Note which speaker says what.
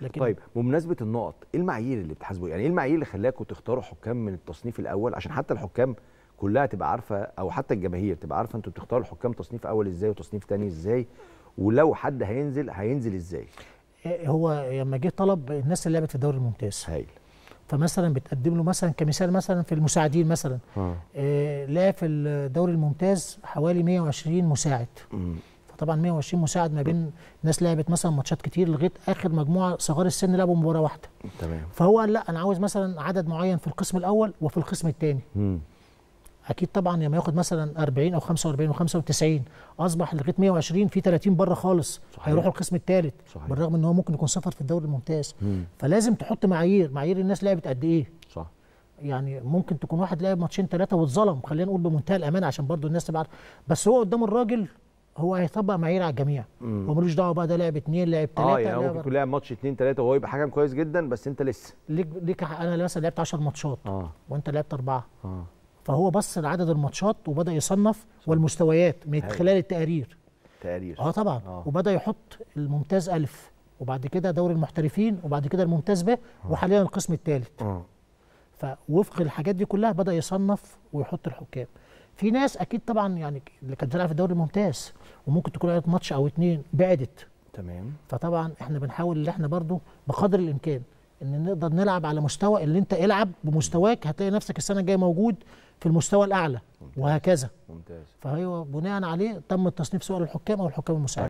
Speaker 1: لكن
Speaker 2: طيب بمناسبه النقط ايه المعايير اللي بتحاسبوا يعني ايه المعايير اللي خلاكم تختاروا حكام من التصنيف الاول عشان حتى الحكام كلها تبقى عارفه او حتى الجماهير تبقى عارفه انتوا بتختاروا الحكام تصنيف اول ازاي وتصنيف تاني ازاي ولو حد هينزل هينزل ازاي
Speaker 1: آه، هو لما جه طلب الناس اللي لعبت في الدوري الممتاز
Speaker 2: هايل
Speaker 1: فمثلا بتقدم له مثلا كمثال مثلا في المساعدين مثلا
Speaker 2: اه
Speaker 1: آه، لعب في الدوري الممتاز حوالي 120 مساعد
Speaker 2: أمم.
Speaker 1: فطبعا 120 مساعد ما بين ناس لعبت مثلا ماتشات كتير لغايه اخر مجموعه صغار السن لعبوا مباراه واحده
Speaker 2: تمام
Speaker 1: فهو قال لا انا عاوز مثلا عدد معين في القسم الاول وفي القسم الثاني
Speaker 2: امم
Speaker 1: اكيد طبعا لما ياخد مثلا 40 او 45 و95 اصبح لغايه 120 في 30 بره خالص
Speaker 2: صحيح.
Speaker 1: هيروحوا القسم الثالث
Speaker 2: صحيح.
Speaker 1: بالرغم ان هو ممكن يكون سفر في الدوري الممتاز
Speaker 2: امم
Speaker 1: فلازم تحط معايير معايير الناس لعبت قد ايه
Speaker 2: صح
Speaker 1: يعني ممكن تكون واحد لعب ماتشين ثلاثه واتظلم خلينا نقول بمنتهى الامان عشان برضو الناس تبقى عارفة. بس هو قدام الراجل هو هيطبق معايير على الجميع
Speaker 2: مم.
Speaker 1: هو ملوش دعوه بقى ده لعب اثنين لعب ثلاثه
Speaker 2: اه يعني هو ممكن يكون لاعب ماتش اتنين تلاته وهو يبقى حكم كويس جدا بس انت لسه
Speaker 1: ليك ليك انا مثلا لعبت 10 ماتشات
Speaker 2: اه
Speaker 1: وانت لعبت اربعه
Speaker 2: اه
Speaker 1: فهو بص لعدد الماتشات وبدا يصنف والمستويات من
Speaker 2: هاي.
Speaker 1: خلال التقارير
Speaker 2: تقرير
Speaker 1: اه طبعا
Speaker 2: آه.
Speaker 1: وبدا يحط الممتاز الف وبعد كده دوري المحترفين وبعد كده الممتاز ب وحاليا القسم الثالث
Speaker 2: اه
Speaker 1: فوفق الحاجات دي كلها بدا يصنف ويحط الحكام في ناس اكيد طبعا يعني اللي كانت بتلعب في الدوري الممتاز وممكن تكون لعبت ماتش او اتنين بعدت
Speaker 2: تمام
Speaker 1: فطبعا احنا بنحاول ان احنا برضو بقدر الامكان ان نقدر نلعب على مستوى اللي انت العب بمستواك هتلاقي نفسك السنه الجايه موجود في المستوى الاعلى وهكذا
Speaker 2: ممتاز
Speaker 1: فهو بناء عليه تم التصنيف سواء للحكام او الحكام المساعدين